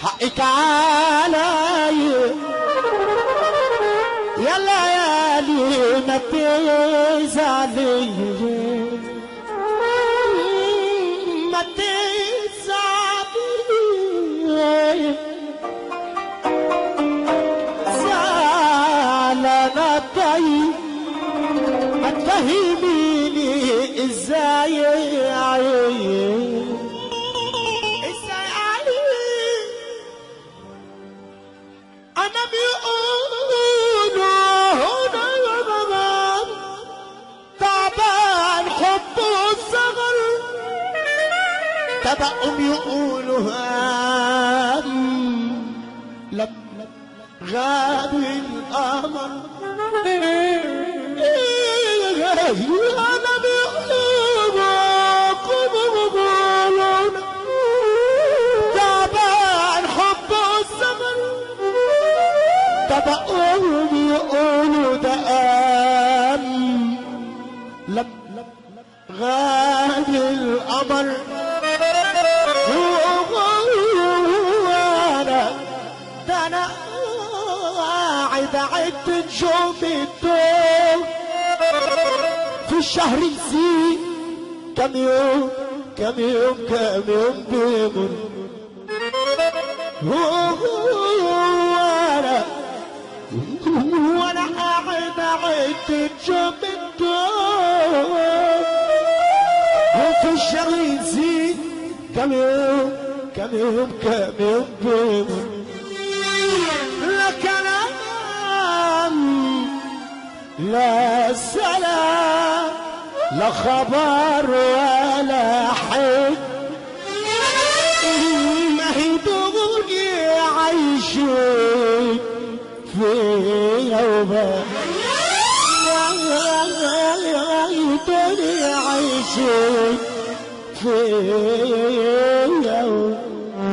حقك علي يا ليالي ما تزعلي ما تزعلي زعلانة طيب ما تفهميني ازاي ازاي علي انا بيقولوا هنا تعبان حب الصغر تبقوا يقولوا هام لم غاب القمر انا بيقولون تعبان حب الزمن تبقوا يقولوا ده قام لم غاب القمر وانا ده انا قاعد اعد نجوم الدور في الشهر نسيت كم يوم كم يوم كم يوم بيمر وانا وانا قاعد اعد نجوم الدور وفي الشهر نسيت كم يوم كم يوم كم يوم بيمر لا كلام لا سلام لا خبر ولا حد ما هي دنيا عايشين فيها وبس دنيا عايشين فيها وبس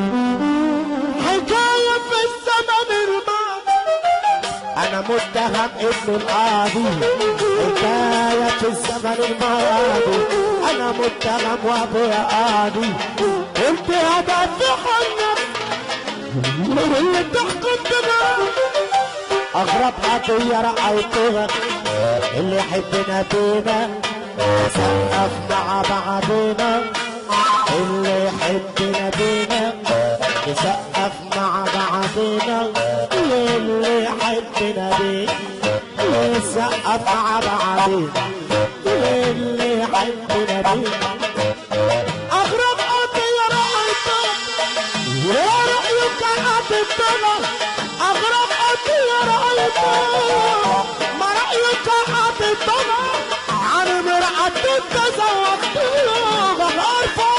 حكاية في الزمن الماضي أنا متهم ابن القاضي حكاية في الزمن الماضي أنا متهم وأبويا قاضي قلت هدافع عنك اللي تحكم بنا أغرب قضية رأيتها اللي يحبنا بينا نسقف مع بعضنا اللي يحبنا بينا نسقف مع بعضنا اللي يحبنا بينا نسقف مع بعضنا اللي يحبنا بينا أغرب قضية رأيتها يا رأيك عطيتنا أغرب قضية رأيتها ما رأيك عطيتنا عن مرأة تزوجتها غرفة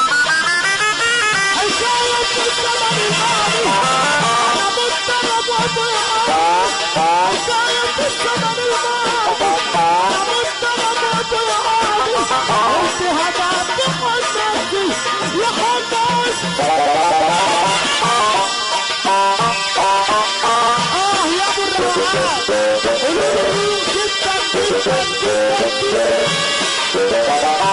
حكاية في الزمن الماضي أنا مضطرب وضيعة حكاية في الزمن الماضي أنا مضطرب وضيعة قلت هدأت حسنتي يا حمص آه يا أبو الروعات الجميل جدا جدا جدا جدا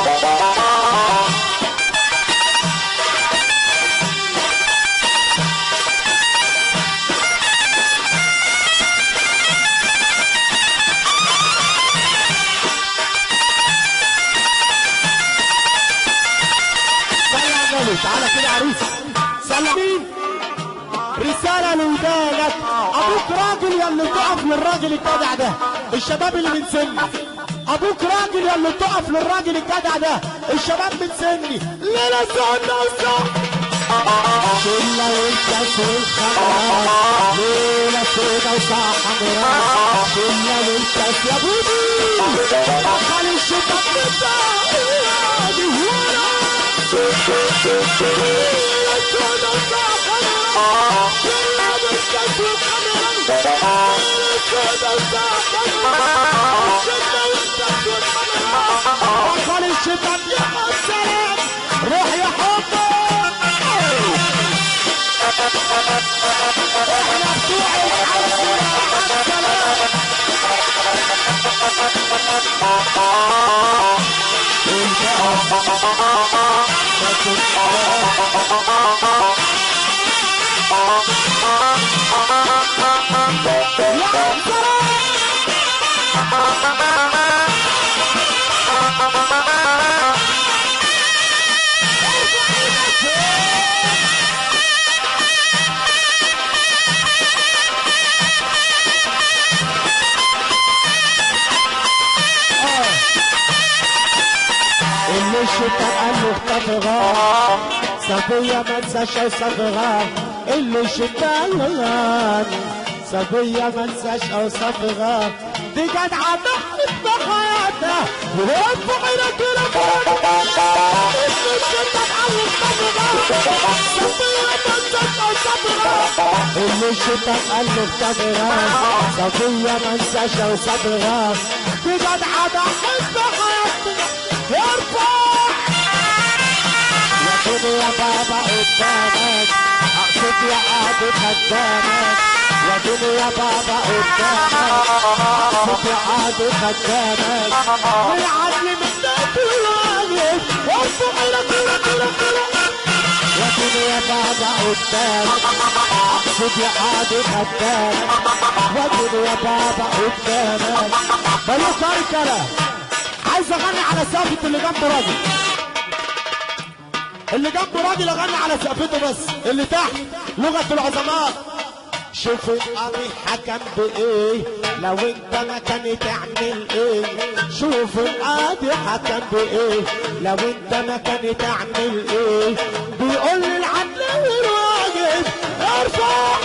صلى على النبي تعالى كده عريس صلى مين رسالة لودانك أبوك راجل يا اللي تقف للراجل الجدع ده الشباب اللي من سني أبوك راجل يا اللي تقف للراجل الجدع ده الشباب من سني ليلة سعنا وصح شلة والكاس والخمرات ليلة سودا وصح حمراء شلة والكاس يا بودي دخل الشباب بتاعي ورا ليلة سودا وصح حمراء شلة والكاس والخمرات ليلة سودا وصح حمراء شلة والكاس والخمرات دخل الشباب يا سلام روح يا حبي احنا بتوع الحسن السلام صبية ما انساش صبغة اللي شتان صبية ما انساش صبغة دي جدعة ضحت بحياتها ورفع عينك لفوق اللي شتان على الصبغة صبية ما انساش صبغة اللي شتان قلب صبغة صبية ما انساش صبغة دي جدعة ضحت بحياتها ارفع لكن يا بابا قدامك اقصد يا قاضي خدامك لكن يا بابا قدامك اقصد يا قاضي خدامك والعدل منك الواجب وارفع لك لك لك لك لكن يا بابا قدامك اقصد يا قاضي خدامك لكن يا بابا قدامك ملوك هركله عايز اغني على سقفة اللي جنب راجل اللي جنبه راجل اغني على سقفته بس اللي تحت لغه العظماء شوف القاضي حكم بايه لو انت مكاني تعمل ايه شوف القاضي حكم بايه لو انت مكاني تعمل ايه بيقول لي العدل والواجب ارفع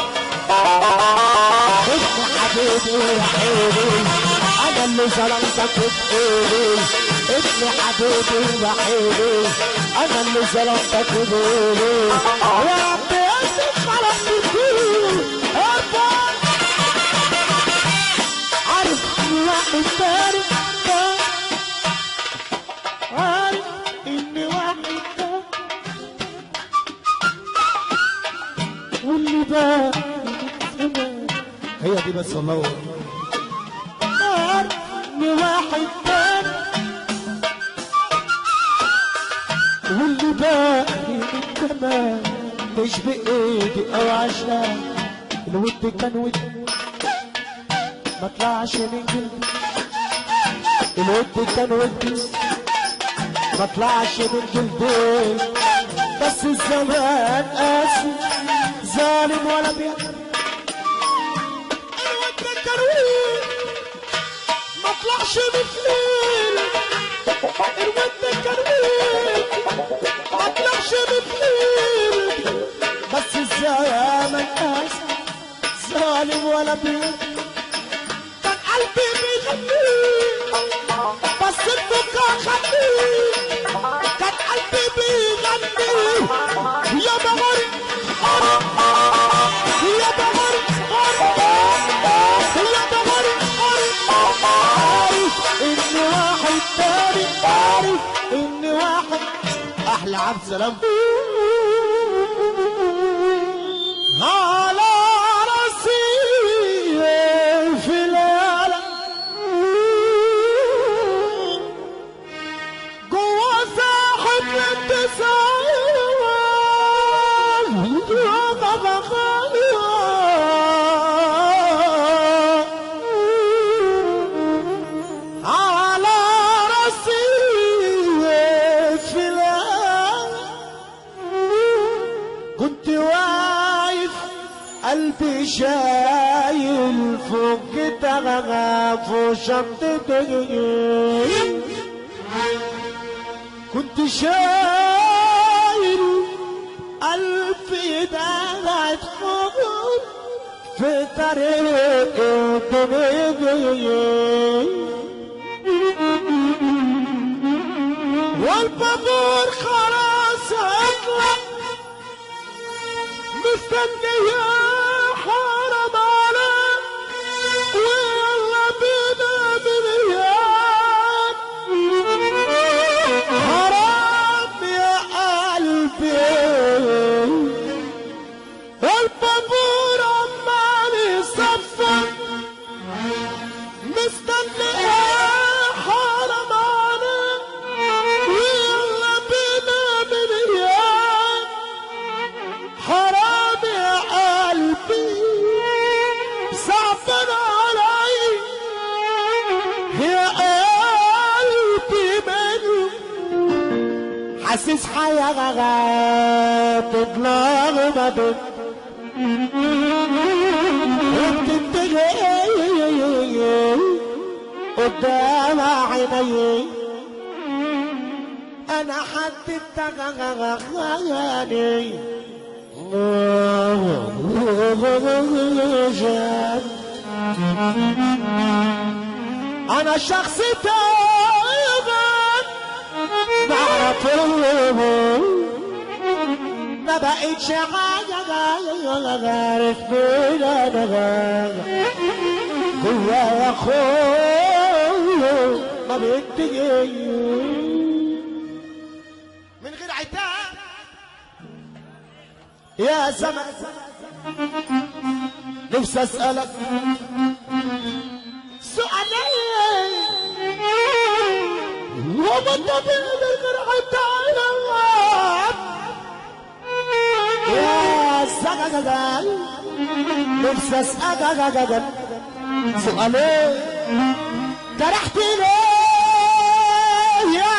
ابن حبيبي يا حبيبي انا اللي ظلمتك بايدي ابن حبيبي يا حبيبي انا اللي ظلمتك بايدي يا رب انت خلقت فيه ارفع عارف ان واحد تاني عارف ان واحد تاني واللي بقى هي دي بس والله عارف ان واحد تاني واللي باقي من كمان مش بايدي او عشان الود كان ود ما طلعش من جلدي الود كان ودي ما طلعش من جلدي بس الزمان قاسي ظالم ولا بيعمل الود كان ود ما طلعش من فليل الود كان ود ما طلعش من فليل بس الزمان قاسي ظالم ولا بيعمل كان قلبي بيغني بس البكا خلي كان قلبي بيغني يا بغري يا بغري يا بغري عارف ان واحد تاني عارف ان واحد احلى عبد سلام على راسي في العالم جوا ساحة الانتصار جوا بخير على راسي في العالم كنت واقف قلبي شايل فوق دغغ فوق شنطتي كنت شايل قلبي دغغ فوق في طريق الدنيا والبابور خلاص اطلع مستنية حرم عليك ويلا بينا بنيان حرام يا قلبي البابور عمال يصفر مستنية حرم عليك ويلا بينا بنيان حرام يا قلبي صعبان علي يا قلبي منه حاسس حياة تطلع مدن وبتنتهي قدام عيني انا حاسس التغاني انا شخص تايبان بعرف ما بقيتش حاجة عارف مين انا جوايا خوف ما بينتجي من غير عتاب يا زمن نفسي اسألك سؤالين وما الطبيعي من غير عتاب يا زمن نفسي اسألك سؤالين جرحت ليه يا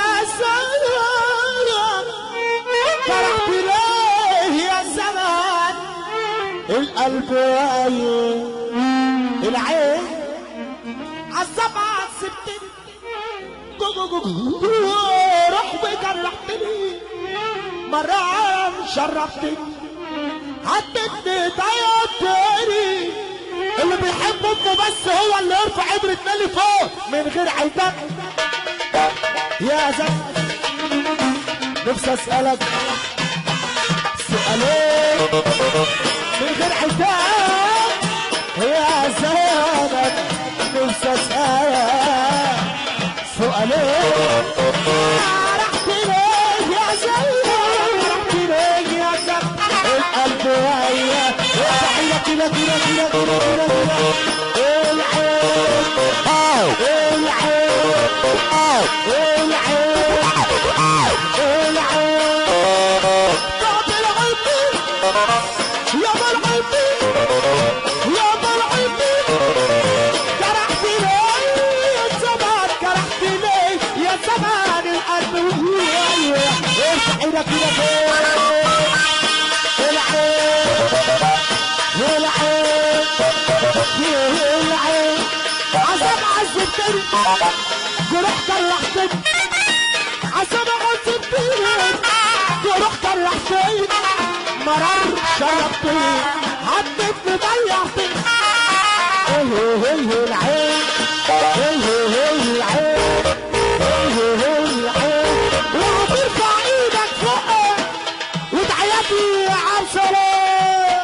زمان جرحت ليه يا زمان القلب عايم العين عالسبعة عذبتني روح وجرحتني مرة شرفتني حطيتني ضيعتني اللي بيحب امه بس هو اللي يرفع ابرة مالي فوق من غير عتاب يا زلمة نفسي اسألك سؤالين من غير عتاب يا زلمة نفسي اسألك سؤالين رحت ليه يا زلمة رحت ليه يا زلمة القلب ويا كده كده كده كده كده كده العين العين العين العين طب العين يا ملعب يا ملعب جرحت ليه يا زمان جرحت ليه يا زمان القلب ويا ارفع ايدك كده فوق العين العين العين عذاب عذبتني جروح كرهتني عذاب عذبتني جروح كرهتني مرار شربتني حطيتني ضيعتني ايه ايه العين ايه ايه العين ايه ايه العين وهترفع ايدك فوق وتعيطي يا عبسلام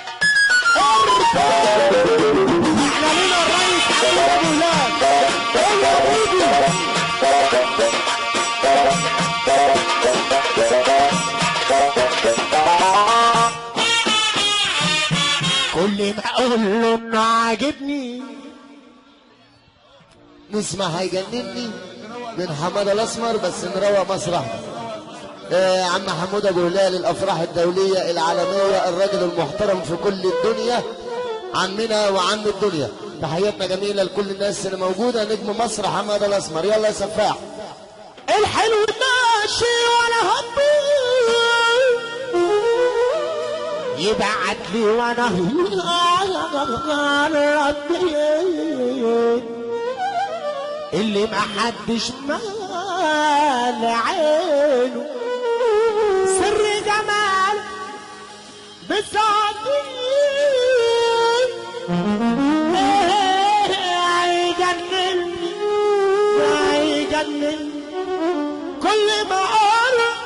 احنا لينا الرئيس حبيب ابو هلال ايه يا بودي كل ما اقول له انه عاجبني نسمع هيجنني من حماده الاسمر بس نروق مسرحنا آه عم حمود ابو هلال الافراح الدوليه العالميه الراجل المحترم في كل الدنيا عمنا وعم الدنيا تحياتنا جميله لكل الناس اللي موجوده نجم مصر حماده الاسمر يلا يا سفاح الحلو ماشي ولا همي يبعت لي وانا اللي ما حدش مال عينه سر جمال بسعدين هيجنني هيجنني كل ما اقرب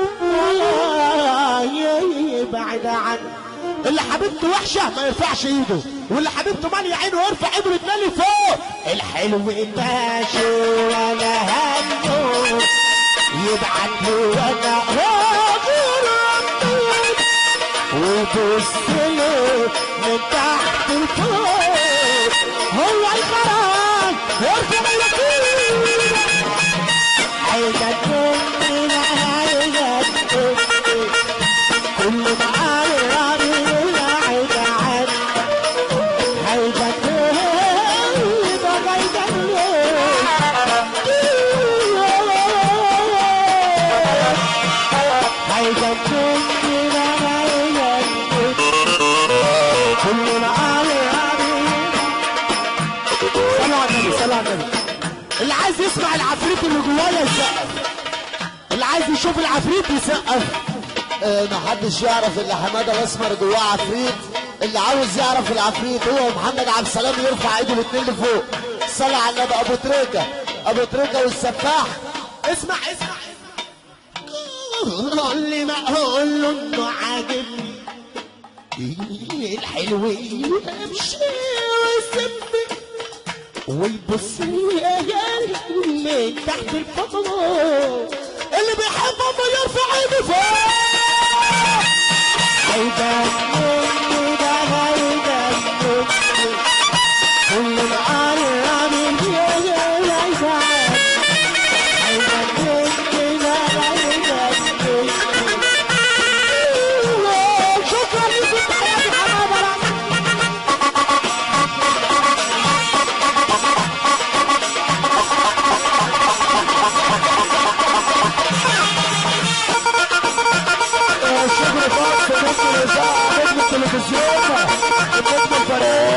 يبعد عني اللي حبيبته وحشه ما يرفعش ايده واللي حبيبته ماليه عينه يرفع ابره مالي فوق الحلو ماشي ولا همه يبعت له وانا راجل ويبص له من تحت لفوق هو القرار يرفع ايدك هيجنني لا هيجنني كل ما قرب يبعد عني هيجنني ده هيجنني لا هيجنني كل ما قرب صلوا على النبي صلوا على النبي اللي عايز يسمع العفريت اللي جوايا يسقف اللي عايز يشوف العفريت يسقف آه، محدش يعرف اللي حماده الاسمر جواه عفريت اللي عاوز يعرف العفريت هو محمد عبد السلام يرفع ايده الاثنين لفوق صلى على النبي ابو تريكه ابو تريكه والسفاح اسمع اسمع كل ما اقول له انه عاجبني الحلو يمشي ويسيبني ويبص لي من تحت الفضل اللي بيحب امه يرفع ايده فوق هيجنني ده هيجنني كل ما قرب يجي يزعل شكرا لكم تحياتي حمامة شكرا خاص لنجم الاذاعه نجم التلفزيون نجم الفريق